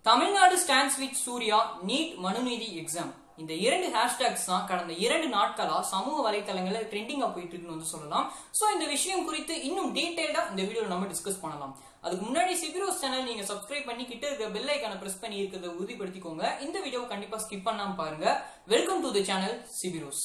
Tamil Nadu stands with Suriya NEET மனுநீதி exam இந்த இரண்டு ஹேஷ்டேக்ஸ் தான் கடந்த இரண்டு நாட்களா சமூக வலைத்தளங்கள்ல ட்ரெண்டிங்கா போயிட்டு இருக்குன்னு வந்து சொல்லலாம் சோ இந்த விஷயம் குறித்து இன்னும் டீடைல்டா இந்த வீடியோல நம்ம டிஸ்கஸ் பண்ணலாம் அதுக்கு முன்னாடி சிபிரோஸ் சேனல் நீங்க சப்ஸ்கிரைப் பண்ணி கிட்ட இருக்க பெல் ஐக்கான பிரஸ் பண்ணி இருக்கிறத உறுதிப்படுத்திக்கோங்க இந்த வீடியோ கண்டிப்பா ஸ்கிப் பண்ணாம பாருங்க வெல்கம் டு தி சேனல் சிபிரோஸ்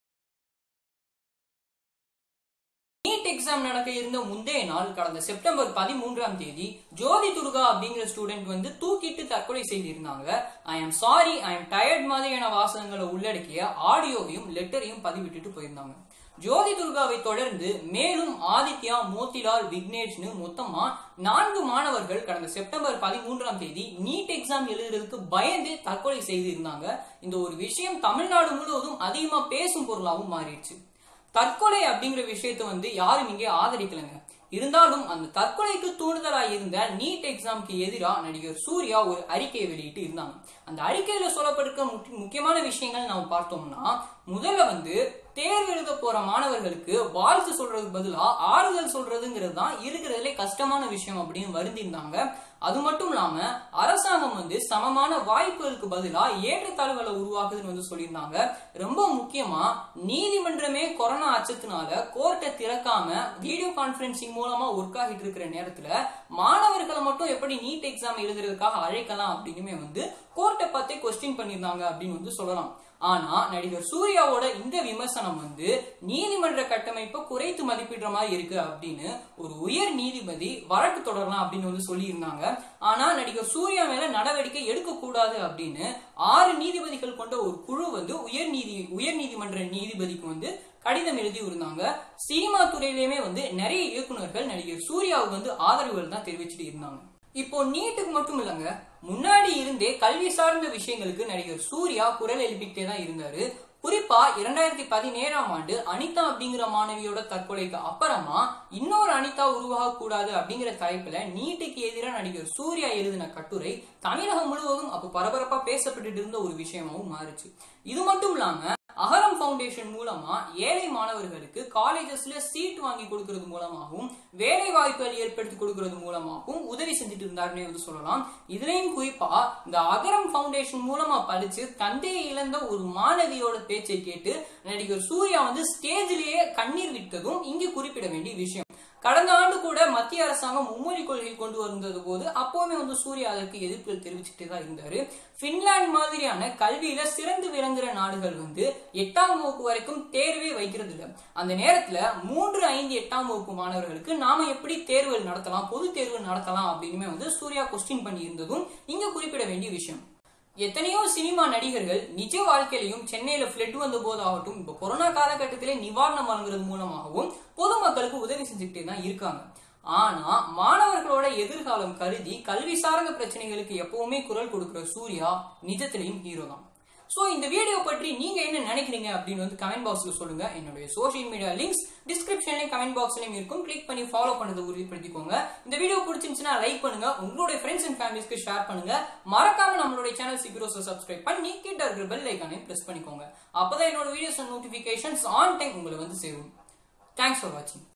நீட் எக்ஸாம் நடக்க இருந்த முந்தைய நாள் கடந்த செப்டம்பர் பதிமூன்றாம் தேதி ஜோதி துர்கா அப்படிங்கிற ஸ்டூடெண்ட் வந்து தூக்கிட்டு தற்கொலை செய்திருந்தாங்க I am sorry I am tired மாதிரியான வாசகங்களை உள்ளடக்கிய ஆடியோவையும் லெட்டரையும் பதிவிட்டுட்டு போயிருந்தாங்க ஜோதி துர்காவை தொடர்ந்து மேலும் ஆதித்யா மோத்திலால் விக்னேஷ்னு மொத்தமா நான்கு மாணவர்கள் கடந்த செப்டம்பர் பதிமூன்றாம் தேதி நீட் எக்ஸாம் எழுதுறதுக்கு பயந்து தற்கொலை செய்திருந்தாங்க இந்த ஒரு விஷயம் தமிழ்நாடு முழுவதும் அதிகமா பேசும் பொருளாகவும் மாறிடுச்சு தற்கொலை அப்படிங்கிற விஷயத்த வந்து யாரும் இங்கே ஆதரிக்கலங்க இருந்தாலும் அந்த தற்கொலைக்கு தூண்டுதலா இருந்த நீட் எக்ஸாம்க்கு எதிராக நடிகர் சூர்யா ஒரு அறிக்கையை வெளியிட்டு இருந்தாங்க அந்த அறிக்கையில சொல்லப்பட்டிருக்க முக்கிய- முக்கியமான விஷயங்கள் நாம் பார்த்தோம்னா முதல்ல வந்து தேர்வு எழுத போற மாணவர்களுக்கு வாழ்த்து சொல்றதுக்கு பதிலா ஆறுதல் சொல்றதுங்கிறது தான் இருக்கிறதுலே கஷ்டமான விஷயம் அப்படின்னு வருந்திருந்தாங்க அது மட்டும் இல்லாம அரசாங்கம் வந்து சமமான வாய்ப்புகளுக்கு பதிலா ஏற்றத்தாழ்வுகளை உருவாக்குதுன்னு வந்து சொல்லியிருந்தாங்க ரொம்ப முக்கியமா நீதிமன்றமே கொரோனா அச்சத்தினால கோர்ட்டை திறக்காம வீடியோ கான்பரன்சிங் மூலமா ஒர்க் ஆகிட்டு இருக்கிற நேரத்துல மாணவர்களை மட்டும் எப்படி நீட் எக்ஸாம் எழுதுறதுக்காக அழைக்கலாம் அப்படின்னுமே வந்து கோர்ட்டை பார்த்தே கொஸ்டின் பண்ணியிருந்தாங்க அப்படின்னு வந்து சொல்லலாம் ஆனா நடிகர் சூர்யாவோட இந்த விமர்சனம் வந்து நீதிமன்ற கட்டமைப்பை குறைத்து மதிப்பிடுற மாதிரி இருக்கு அப்படின்னு ஒரு உயர் நீதிபதி வழக்கு தொடரலாம் அப்படின்னு வந்து சொல்லியிருந்தாங்க ஆனா நடிகர் சூர்யா மேல நடவடிக்கை எடுக்க கூடாது அப்படின்னு ஆறு நீதிபதிகள் கொண்ட ஒரு குழு வந்து உயர் நீதி உயர் நீதிமன்ற நீதிபதிக்கு வந்து கடிதம் எழுதி இருந்தாங்க சினிமா துறையிலுமே வந்து நிறைய இயக்குனர்கள் நடிகர் சூர்யாவுக்கு வந்து ஆதரவுகள் தான் தெரிவிச்சுட்டு இருந்தாங்க இப்போ நீட்டுக்கு மட்டும் இல்லைங்க முன்னாடி இருந்தே கல்வி சார்ந்த விஷயங்களுக்கு நடிகர் சூர்யா குரல் எழுப்பிக்கிட்டே தான் இருந்தாரு குறிப்பா இரண்டாயிரத்தி பதினேழாம் ஆண்டு அனிதா அப்படிங்கிற மாணவியோட தற்கொலைக்கு அப்புறமா இன்னொரு அனிதா உருவாக கூடாது அப்படிங்கிற தலைப்புல நீட்டுக்கு எதிராக நடிகர் சூர்யா எழுதின கட்டுரை தமிழகம் முழுவதும் அப்போ பரபரப்பா பேசப்பட்டுட்டு இருந்த ஒரு விஷயமாவும் மாறுச்சு இது மட்டும் இல்லாம அகரம் ஃபவுண்டேஷன் மூலமா ஏழை மாணவர்களுக்கு காலேஜஸ்ல சீட் வாங்கி கொடுக்கறது மூலமாகவும் வேலை வாய்ப்புகள் ஏற்படுத்தி கொடுக்கறது மூலமாகவும் உதவி செஞ்சுட்டு இருந்தாருன்னே வந்து சொல்லலாம் இதுலயும் குறிப்பா இந்த அகரம் ஃபவுண்டேஷன் மூலமா படிச்சு தந்தையை இழந்த ஒரு மாணவியோட பேச்சை கேட்டு நடிகர் சூர்யா வந்து ஸ்டேஜிலேயே கண்ணீர் விட்டதும் இங்கு குறிப்பிட வேண்டிய விஷயம் கடந்த ஆண்டு கூட மத்திய அரசாங்கம் மும்மொழி கொள்கை கொண்டு வந்தது போது அப்போவுமே வந்து சூர்யா அதற்கு எதிர்ப்புகள் தெரிவிச்சுட்டே தான் இருந்தாரு பின்லாந்து மாதிரியான கல்வியில சிறந்து விளங்குற நாடுகள் வந்து எட்டாம் வகுப்பு வரைக்கும் தேர்வே வைக்கிறது இல்ல அந்த நேரத்துல மூன்று ஐந்து எட்டாம் வகுப்பு மாணவர்களுக்கு நாம எப்படி தேர்வுகள் நடத்தலாம் பொது தேர்வு நடத்தலாம் அப்படின்னு வந்து சூர்யா கொஸ்டின் பண்ணி இருந்ததும் இங்க குறிப்பிட வேண்டிய விஷயம் எத்தனையோ சினிமா நடிகர்கள் நிஜ வாழ்க்கையிலையும் சென்னையில பிளட் வந்த போதாகட்டும் இப்ப கொரோனா காலகட்டத்திலே நிவாரணம் வழங்குறது மூலமாகவும் பொதுமக்களுக்கு உதவி செஞ்சுக்கிட்டே தான் இருக்காங்க ஆனா மாணவர்களோட எதிர்காலம் கருதி கல்வி சார்ந்த பிரச்சனைகளுக்கு எப்பவுமே குரல் கொடுக்கிற சூர்யா நிஜத்திலையும் ஹீரோ தான் சோ இந்த வீடியோ பற்றி நீங்க என்ன நினைக்கிறீங்க அப்படின்னு வந்து கமெண்ட் பாக்ஸ்ல சொல்லுங்க என்னுடைய சோஷியல் மீடியா லிங்க்ஸ் டிஸ்கிரிப்ஷன்லயும் கமெண்ட் பாக்ஸ்லயும் இருக்கும் கிளிக் பண்ணி ஃபாலோ பண்ணதை உறுதிப்படுத்திக்கோங்க இந்த வீடியோ பிடிச்சிருந்துச்சுன்னா லைக் பண்ணுங்க உங்களுடைய ஃப்ரெண்ட்ஸ் அண்ட் ஃபேமிலிஸ்க்கு ஷேர் பண்ணுங்க மறக்காம நம்மளுடைய சேனல் சிபிரோஸை சப்ஸ்கிரைப் பண்ணி கிட்ட இருக்கிற பெல் ஐக்கானையும் பிரஸ் பண்ணிக்கோங்க அப்பதான் என்னோட வீடியோஸ் நோட்டிபிகேஷன்ஸ் ஆன் டைம் உங்களை வந்து சேரும் தேங்க்ஸ் ஃபார் வாட்சிங்